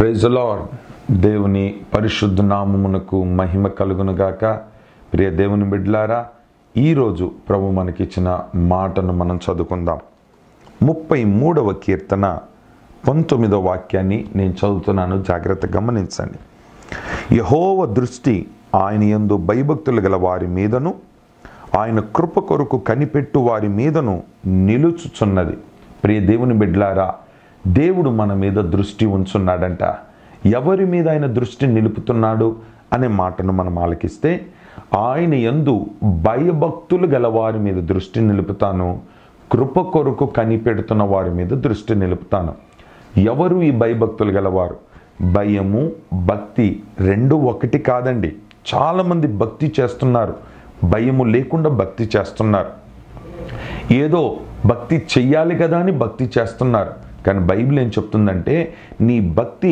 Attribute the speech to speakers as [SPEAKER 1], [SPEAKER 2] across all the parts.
[SPEAKER 1] praise lord దేవుని పరిశుద్ధ నామమునకు మహిమ కలుగునుగాక ప్రియ దేవుని బిడ్లారా ఈరోజు ప్రభు మనకిచ్చిన మాటను మనం చదువుకుందాం ముప్పై మూడవ కీర్తన పంతొమ్మిదవ వాక్యాన్ని నేను చదువుతున్నాను జాగ్రత్త గమనించండి యహోవ దృష్టి ఆయన యందు భయభక్తులు గల వారి మీదను ఆయన కృప కొరకు కనిపెట్టు వారి మీదను నిలుచుచున్నది ప్రియ దేవుని బిడ్లారా దేవుడు మన మీద దృష్టి ఉంచున్నాడంట ఎవరి మీద ఆయన దృష్టి నిలుపుతున్నాడు అనే మాటను మనం ఆలకిస్తే ఆయన యందు భయభక్తులు గల వారి మీద దృష్టి నిలుపుతాను కృప కొరకు కనిపెడుతున్న వారి మీద దృష్టి నిలుపుతాను ఎవరు ఈ భయభక్తులు గలవారు భయము భక్తి రెండు ఒకటి కాదండి చాలామంది భక్తి చేస్తున్నారు భయము లేకుండా భక్తి చేస్తున్నారు ఏదో భక్తి చెయ్యాలి కదా అని భక్తి చేస్తున్నారు కానీ బైబిల్ ఏం చెప్తుందంటే నీ భక్తి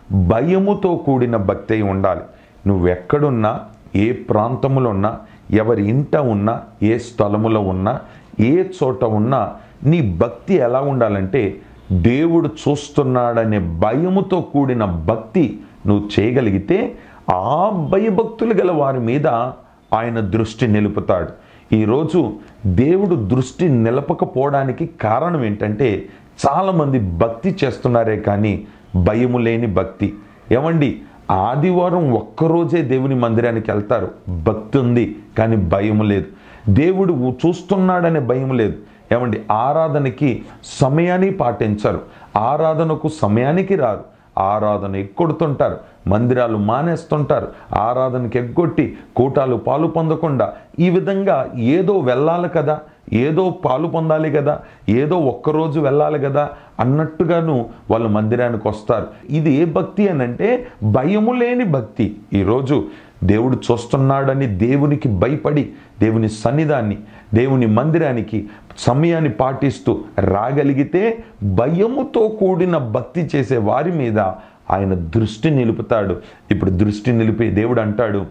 [SPEAKER 1] భయముతో కూడిన భక్తి అయి ఉండాలి నువ్వు ఎక్కడున్నా ఏ ప్రాంతములో ఉన్నా ఎవరి ఇంట ఉన్నా ఏ స్థలములో ఉన్నా ఏ చోట ఉన్నా నీ భక్తి ఎలా ఉండాలంటే దేవుడు చూస్తున్నాడనే భయముతో కూడిన భక్తి నువ్వు చేయగలిగితే ఆ భయభక్తులు గల వారి మీద ఆయన దృష్టి నిలుపుతాడు ఈరోజు దేవుడు దృష్టి నిలపకపోవడానికి కారణం ఏంటంటే చాలామంది భక్తి చేస్తున్నారే కానీ భయము లేని భక్తి ఏమండి ఆదివారం ఒక్కరోజే దేవుని మందిరానికి వెళ్తారు భక్తి ఉంది కానీ భయం లేదు దేవుడు చూస్తున్నాడనే భయం లేదు ఏమండి ఆరాధనకి సమయాన్ని పాటించరు ఆరాధనకు సమయానికి రారు ఆరాధన ఎక్కొడుతుంటారు మందిరాలు మానేస్తుంటారు ఆరాధనకి ఎగ్గొట్టి కూటాలు పాలు పొందకుండా ఈ విధంగా ఏదో వెళ్ళాలి కదా ఏదో పాలు పొందాలి కదా ఏదో ఒక్కరోజు వెళ్ళాలి కదా అన్నట్టుగాను వాళ్ళు మందిరానికి వస్తారు ఇది ఏ భక్తి అని అంటే భయము లేని భక్తి ఈరోజు దేవుడు చూస్తున్నాడని దేవునికి భయపడి దేవుని సన్నిధాన్ని దేవుని మందిరానికి సమయాన్ని పాటిస్తూ రాగలిగితే భయముతో కూడిన భక్తి చేసే వారి మీద ఆయన దృష్టి నిలుపుతాడు ఇప్పుడు దృష్టి నిలిపి దేవుడు అంటాడు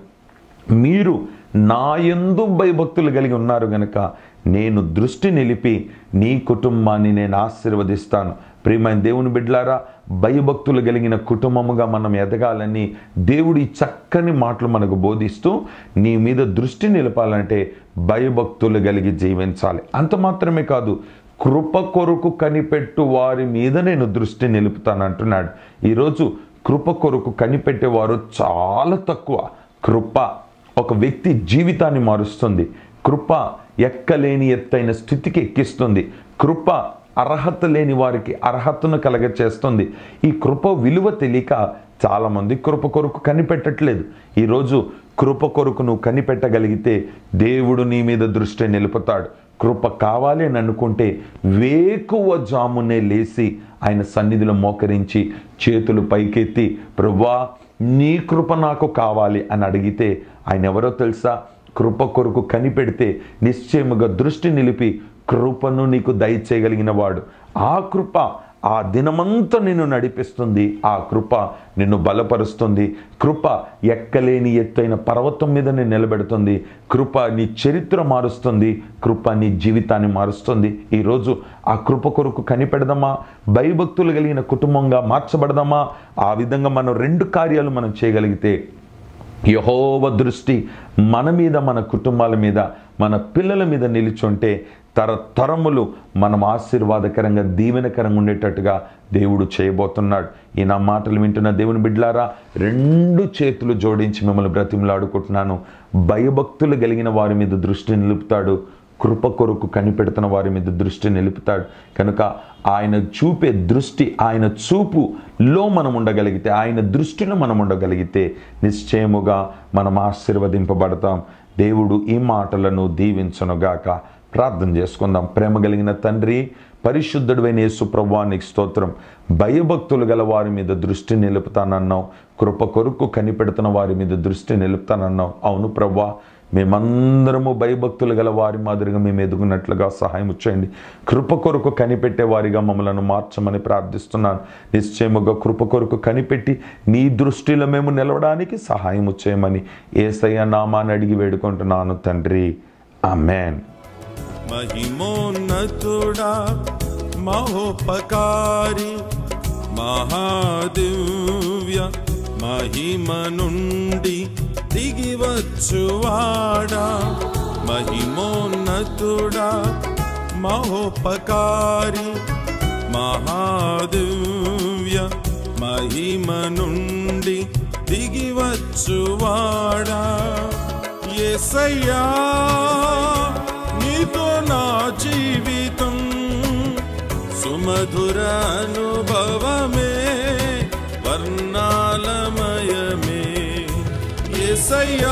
[SPEAKER 1] మీరు నా యందు భయభక్తులు కలిగి ఉన్నారు గనక నేను దృష్టి నిలిపి నీ కుటుంబాన్ని నేను ఆశీర్వదిస్తాను ప్రియమైన దేవుని బిడ్లారా భయభక్తులు కలిగిన కుటుంబముగా మనం ఎదగాలని దేవుడి చక్కని మాటలు మనకు బోధిస్తూ నీ మీద దృష్టి నిలపాలంటే భయభక్తులు కలిగి జీవించాలి అంత మాత్రమే కాదు కృప కొరకు కనిపెట్టు వారి మీద నేను దృష్టి నిలుపుతాను అంటున్నాడు ఈరోజు కృప కొరకు కనిపెట్టేవారు చాలా తక్కువ కృప ఒక వ్యక్తి జీవితాన్ని మారుస్తుంది కృప ఎక్కలేని ఎత్తైన స్థితికి ఎక్కిస్తుంది కృప అర్హత లేని వారికి అర్హతను కలగచేస్తుంది ఈ కృప విలువ తెలియక చాలామంది కృప కొరకు కనిపెట్టట్లేదు ఈరోజు కృప కొరకు నువ్వు కనిపెట్టగలిగితే దేవుడు నీ మీద దృష్టి నిలుపుతాడు కృప కావాలి అని అనుకుంటే వేకువ జామునే లేచి ఆయన సన్నిధిలో మోకరించి చేతులు పైకెత్తి ప్రభా నీ కృప నాకు కావాలి అని అడిగితే ఆయన ఎవరో తెలుసా కృప కొరకు కనిపెడితే నిశ్చయముగా దృష్టి నిలిపి కృపను నీకు దయచేయగలిగిన వాడు ఆ కృప ఆ దినమంతా నిన్ను నడిపిస్తుంది ఆ కృప నిన్ను బలపరుస్తుంది కృప ఎక్కలేని ఎత్తైన పర్వతం మీద నేను నిలబెడుతుంది కృప నీ చరిత్ర మారుస్తుంది కృప నీ జీవితాన్ని మారుస్తుంది ఈరోజు ఆ కృప కొరకు కనిపెడదామా భయభక్తులు కలిగిన కుటుంబంగా మార్చబడదామా ఆ విధంగా మనం రెండు కార్యాలు మనం చేయగలిగితే యహోవ దృష్టి మన మీద మన కుటుంబాల మీద మన పిల్లల మీద నిలిచుంటే తరతరములు మనం ఆశీర్వాదకరంగా దీవెనకరంగా ఉండేటట్టుగా దేవుడు చేయబోతున్నాడు ఈ నా మాటలు వింటున్న దేవుని బిడ్లారా రెండు చేతులు జోడించి మిమ్మల్ని బ్రతిమలాడుకుంటున్నాను భయభక్తులు కలిగిన వారి మీద దృష్టి నిలుపుతాడు కృప కొరకు కనిపెడుతున్న వారి మీద దృష్టి నిలుపుతాడు కనుక ఆయన చూపే దృష్టి ఆయన చూపులో మనం ఉండగలిగితే ఆయన దృష్టిలో మనం ఉండగలిగితే నిశ్చయముగా మనం ఆశీర్వదింపబడతాం దేవుడు ఈ మాటలను దీవించనుగాక ప్రార్థన చేసుకుందాం ప్రేమ కలిగిన తండ్రి పరిశుద్ధుడైన యేసు ప్రభువానికి స్తోత్రం భయభక్తులు గల వారి మీద దృష్టి నిలుపుతానన్నావు కృప కొరకు కనిపెడుతున్న వారి మీద దృష్టి నిలుపుతానన్నావు అవును ప్రభా మేమందరము భయభక్తులు గల వారి మాదిరిగా మేము ఎదుగునట్లుగా సహాయం చేయండి కృప కొరకు కనిపెట్టే వారిగా మమ్మల్ని మార్చమని ప్రార్థిస్తున్నాను నిశ్చయముగా కృప కొరకు కనిపెట్టి నీ దృష్టిలో మేము నిలవడానికి సహాయం చేయమని ఏసయ్య నామాన్ని అడిగి వేడుకుంటున్నాను తండ్రి ఆమెన్
[SPEAKER 2] మహిమోన్నతుడా మహోపకారి మహాదివ్య మహిమ నుండి దిగివచ్చువాడా మహిమోన్నతుడా మహోపకారి మహాదివ్య మహిమ నుండి దిగివచ్చువాడా ఎసయ్యా నీతో నా జీవితం సుమధుర అనుభవమే వర్ణాలమయమే ఎసయ్యా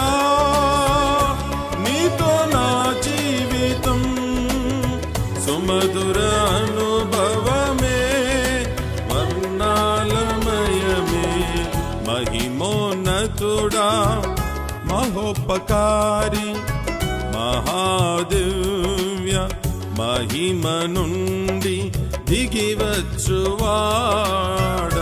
[SPEAKER 2] నీతో నా జీవితం సుమధుర అనుభవమే వర్ణాలమయమే మహిమోన్నతుడా మహోపకారి మహాదివ్య మహిమ నుండి దిగివచ్చువాడా